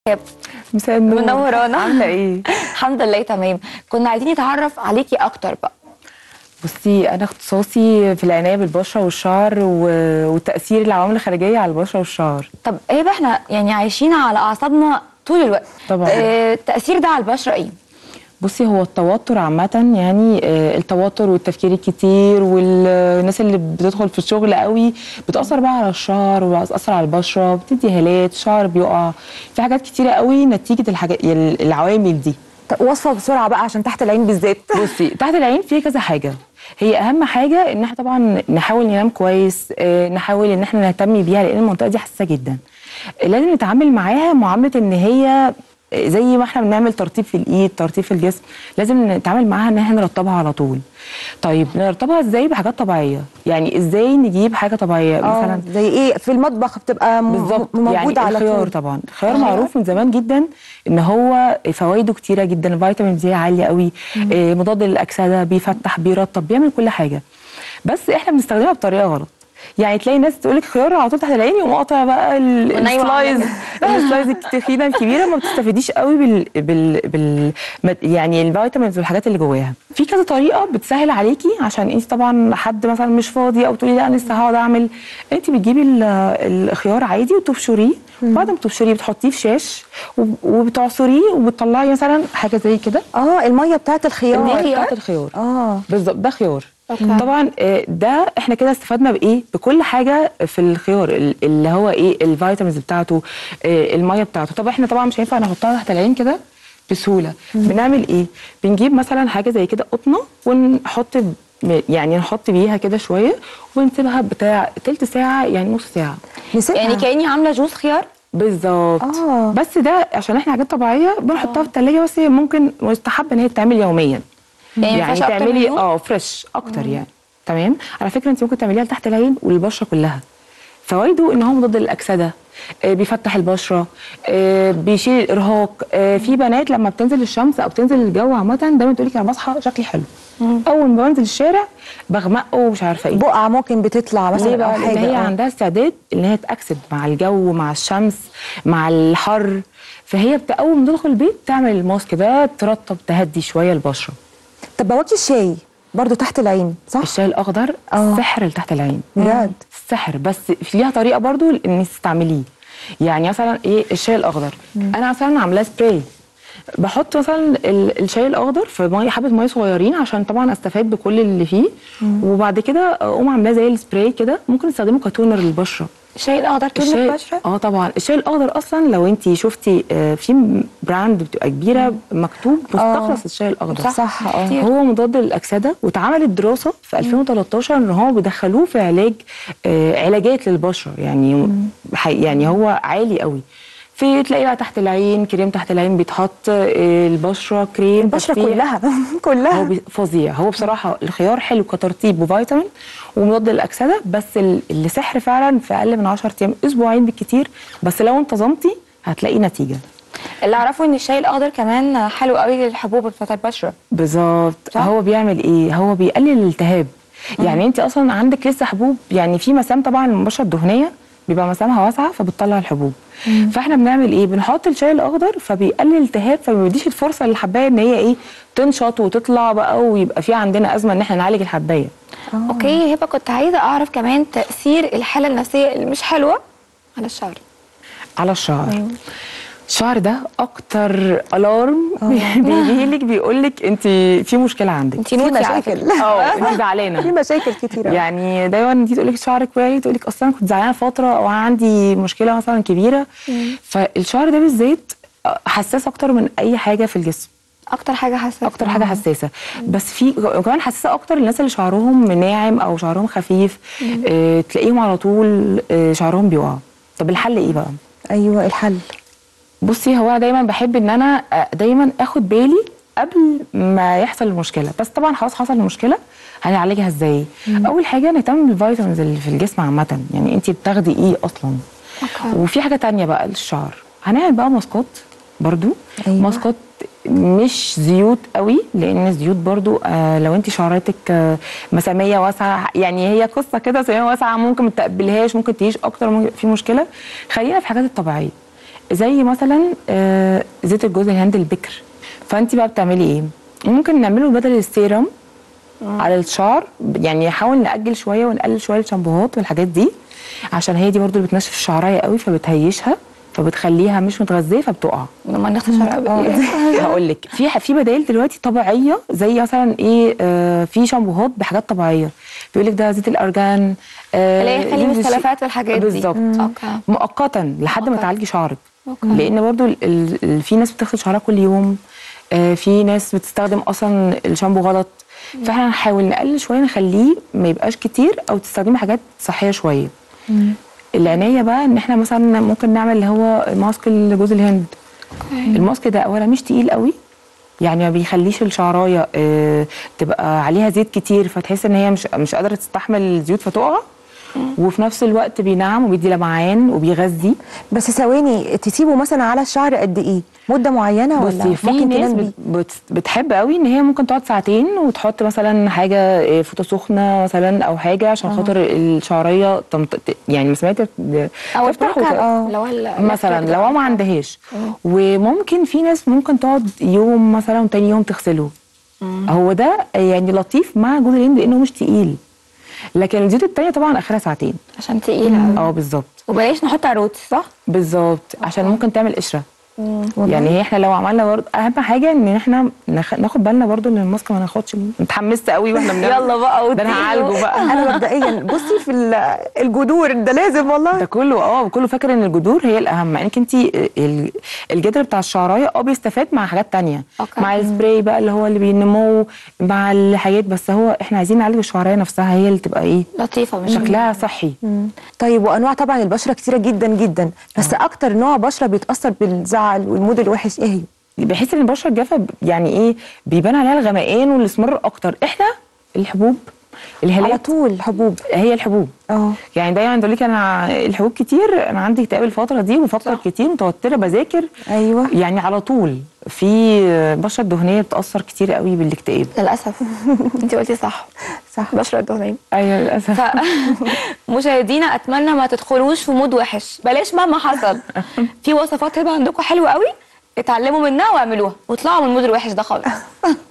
مساء النور منورانا. عامله ايه الحمد لله تمام كنا عايزين نتعرف عليكي اكتر بقى بصي انا اختصاصي في العنايه بالبشره والشعر و- وتاثير العوامل الخارجيه على البشره والشعر طب ايه بقى احنا يعني عايشين على اعصابنا طول الوقت طبعاً. آه، التاثير ده على البشره ايه بصي هو التوتر عامة يعني آه، التوتر والتفكير الكتير والناس اللي بتدخل في الشغل قوي بتأثر بقى على الشعر وبتأثر على البشرة بتدي هالات الشعر بيقع في حاجات كتيرة قوي نتيجة الحاجات العوامل دي طب وصفه بسرعه بقى عشان تحت العين بالذات بصي تحت العين فيه كذا حاجه هي اهم حاجه ان احنا طبعا نحاول ننام كويس آه، نحاول ان احنا نهتم بيها لان المنطقه دي حساسه جدا آه، لازم نتعامل معاها معامله ان هي آه، زي ما احنا بنعمل ترطيب في الايد ترطيب في الجسم لازم نتعامل معاها ان احنا نرطبها على طول طيب نرطبها ازاي بحاجات طبيعيه يعني ازاي نجيب حاجه طبيعيه اه مثلا زي ايه في المطبخ بتبقى م- بالظبط موجوده يعني على الخيار طول طبعا الخيار معروف من زمان جدا ان هو فوائده كتيره جدا فيتامين سي عاليه قوي آه، مضاد للاكسده بيفتح بيرطب بيعمل كل حاجه بس احنا بنستخدمها بطريقه غلط يعني تلاقي ناس تقول لك خيار على طول تحت العين يقوم قاطع بقى ال- ونايمة السلايز عليها. لا السلايز التخينه الكبيره ما بتستفيديش قوي بال, بال, بال يعني الفيتامينز والحاجات اللي جواها في كذا طريقه بتسهل عليكي عشان انت طبعا حد مثلا مش فاضي او تقولي لا انا لسه هقعد اعمل انت بتجيبي ال- الخيار عادي وتبشريه بعد ما تبشريه بتحطيه في شاش وب- وبتعصريه وبتطلعي مثلا حاجه زي كده اه الميه بتاعت الخيار المية خيار؟ بتاعت الخيار اه بالظبط ده خيار أوكي. طبعا آه، ده احنا كده استفدنا بايه بكل حاجه في الخيار ال- اللي هو ايه الفيتامينز بتاعته آه، الميه بتاعته طب احنا طبعا مش هينفع نحطها تحت العين كده بسهوله بنعمل ايه بنجيب مثلا حاجه زي كده قطنه ونحط ب- يعني نحط بيها كده شويه ونسيبها بتاع تلت ساعه يعني نص ساعه نسيبها يعني كاني عامله جوز خيار بالظبط آه. بس ده عشان احنا حاجات طبيعيه بنحطها في الثلاجه بس هي ممكن مستحب ان هي تتعمل يوميا يعني ما ينفعش أكتر من تعملي يوم؟ اه فريش اكتر يعني تمام على فكره انت ممكن تعمليها لتحت العين وللبشره كلها فوائده ان هو مضاد للاكسده آه، بيفتح البشره آه، بيشيل الارهاق آه، في بنات لما بتنزل الشمس او بتنزل الجو عامه دايما تقول لك انا بصحى شكلي حلو اول ما بنزل الشارع بغمق ومش عارفه ايه بقعه ممكن بتطلع ليه مثلا بقى؟ او لان حاجه هي آه. عندها استعداد ان هي تاكسد مع الجو مع الشمس مع الحر فهي بت- اول ما تدخل البيت تعمل الماسك ده ترطب تهدي شويه البشره طب بواكي الشاي برضو تحت العين صح الشاي الاخضر آه. سحر اللي تحت العين بجد؟ سحر بس في ليها طريقه برضو ان تستعمليه يعني مثلا ايه الشاي الاخضر انا مثلا عاملاه سبراي بحط مثلا ال- الشاي الاخضر في ميه حبه ميه صغيرين عشان طبعا استفاد بكل اللي فيه وبعد كده اقوم عاملاه زي السبراي كده ممكن نستخدمه كتونر للبشره الشاي الاخضر تون الشاي البشره اه طبعا الشاي الاخضر اصلا لو انت شفتي آه، في براند بتبقى كبيره مكتوب مستخلص الشاي الاخضر صح. صح اه كتير. هو مضاد للاكسده واتعملت دراسه في 2013 ان هو بيدخلوه في علاج آه علاجات للبشره يعني حي- يعني هو عالي قوي في تلاقي بقى تحت العين كريم تحت العين بيتحط آه البشره كريم البشره تفتيح. كلها هو كلها بي- فظيع هو بصراحه الخيار حلو كترطيب وفيتامين ومضاد للاكسده بس ال- اللي سحر فعلا في اقل من 10 ايام اسبوعين بالكتير بس لو انتظمتي هتلاقي نتيجه اللي اعرفه ان الشاي الاخضر كمان حلو قوي للحبوب بتاعت البشره بالظبط صح؟ هو بيعمل ايه هو بيقلل الالتهاب يعني انت اصلا عندك لسه حبوب يعني في مسام طبعا البشره الدهنيه بيبقى مسامها واسعه فبتطلع الحبوب فاحنا بنعمل ايه بنحط الشاي الاخضر فبيقلل الالتهاب فما بيديش الفرصه للحبايه ان هي ايه تنشط وتطلع بقى ويبقى في عندنا ازمه ان احنا نعالج الحبايه اوكي هبه كنت عايزه اعرف كمان تاثير الحاله النفسيه اللي مش حلوه على الشعر على الشعر الشعر ده اكتر الارم بيجي لك بيقول لك انت في مشكله عندك انت في نوتي على مشاكل فكرة. اه انت زعلانه في مشاكل كتيره يعني دايما انت تقول لك شعرك واري تقول لك اصلا كنت زعلانه فتره او عندي مشكله مثلا كبيره فالشعر ده بالذات حساس اكتر من اي حاجه في الجسم اكتر حاجه حاسه اكتر حاجه حساسه بس في وكمان حساسه اكتر الناس اللي شعرهم ناعم او شعرهم خفيف اه تلاقيهم على طول اه شعرهم بيقع طب الحل ايه بقى ايوه الحل بصي هو انا دايما بحب ان انا آه، دايما اخد بالي قبل ما يحصل المشكله بس طبعا خلاص حصل المشكله هنعالجها ازاي اول حاجه نهتم بالفيتامينز اللي في الجسم عامه يعني انت بتاخدي ايه اصلا أوكي. وفي حاجه تانية بقى للشعر هنعمل بقى ماسكات برضو أيوة. ماسكات مش زيوت قوي لان الزيوت برضو آه لو انت شعرتك آه مساميه واسعه يعني هي قصه كده مساميه واسعه ممكن ما تقبلهاش ممكن تعيش اكتر ممكن في مشكله خلينا في الحاجات الطبيعيه زي مثلا آه، زيت الجوز الهند البكر فانت بقى بتعملي ايه ممكن نعمله بدل السيرم على الشعر يعني نحاول ناجل شويه ونقلل شويه الشامبوهات والحاجات دي عشان هي دي برضو اللي بتنشف الشعرايه قوي فبتهيشها فبتخليها مش متغذيه فبتقع لما نغسل شعرها هقول لك في في بدائل دلوقتي طبيعيه زي مثلا ايه آه في شامبوهات بحاجات طبيعيه بيقول لك ده زيت الارجان آه اللي هي يخلي زيت الش- السلفات والحاجات دي. بالظبط اوكي مؤقتا لحد ما مؤقتاً. تعالجي شعرك أوكي. لان برضو ال- ال- ال- في ناس بتغسل شعرها كل يوم آه في ناس بتستخدم اصلا الشامبو غلط فاحنا هنحاول نقلل شويه نخليه ما يبقاش كتير او تستخدمي حاجات صحيه شويه العنايه بقى ان احنا مثلا ممكن نعمل اللي هو ماسك جوز الهند الماسك ده اولا مش تقيل قوي يعني ما بيخليش الشعرايه آه، تبقى عليها زيت كتير فتحس ان هي مش مش قادره تستحمل الزيوت فتقع وفي نفس الوقت بينعم وبيدي لمعان وبيغذي بس ثواني تسيبه مثلا على الشعر قد ايه مده معينه ولا بصي في ممكن ناس تنام بت بيه بت بتحب قوي ان هي ممكن تقعد ساعتين وتحط مثلا حاجه آه، فوطه سخنه مثلا او حاجه عشان خاطر الشعريه تمت... ت- يعني مسامات او تفتح البركه وت- آه. لو ال- مثلا لو ما عندهاش وممكن في ناس ممكن تقعد يوم مثلا وتاني يوم تغسله هو ده يعني لطيف مع جوز الهند لانه مش تقيل لكن الزيوت التانية طبعا اخرها ساعتين عشان تقيله قوي اه بالظبط وبلاش نحط عروض صح؟ بالظبط عشان ممكن تعمل قشره والله. يعني هي احنا لو عملنا برضه اهم حاجه ان احنا نخ... ناخد بالنا برضه ان الماسك ما ناخدش اتحمست قوي واحنا بنعمل يلا بقى ده انا واديله. هعالجه بقى انا مبدئيا بصي في ال- الجذور ده لازم ده والله كله اه كله فاكر ان الجذور هي الاهم مع انك انت ال- الجدر بتاع الشعرايه اه بيستفاد مع حاجات تانية أوكي. مع السبراي بقى اللي هو اللي بينمو مع الحاجات بس هو احنا عايزين نعالج الشعرايه نفسها هي اللي تبقى ايه لطيفه مش شكلها صحي مم. طيب وانواع طبعا البشره كتيره جدا جدا بس اكتر نوع بشره بيتاثر بالزعل والمود الوحش ايه هي بحيث ان البشره الجافه ب- يعني ايه بيبان عليها الغمقان والاسمرار اكتر احنا الحبوب على الهالات طول حبوب هي الحبوب اه يعني دايما تقول لك انا الحبوب كتير انا عندي اكتئاب الفتره دي وبفكر كتير متوتره بذاكر ايوه يعني على طول في بشره دهنيه بتاثر كتير قوي بالاكتئاب للاسف انت قلتي صح صح بشره دهنيه ايوه للاسف ف مشاهدينا اتمنى ما تدخلوش في مود وحش بلاش مهما حصل في وصفات هبه عندكم حلوه قوي اتعلموا منها واعملوها واطلعوا من المود الوحش ده خالص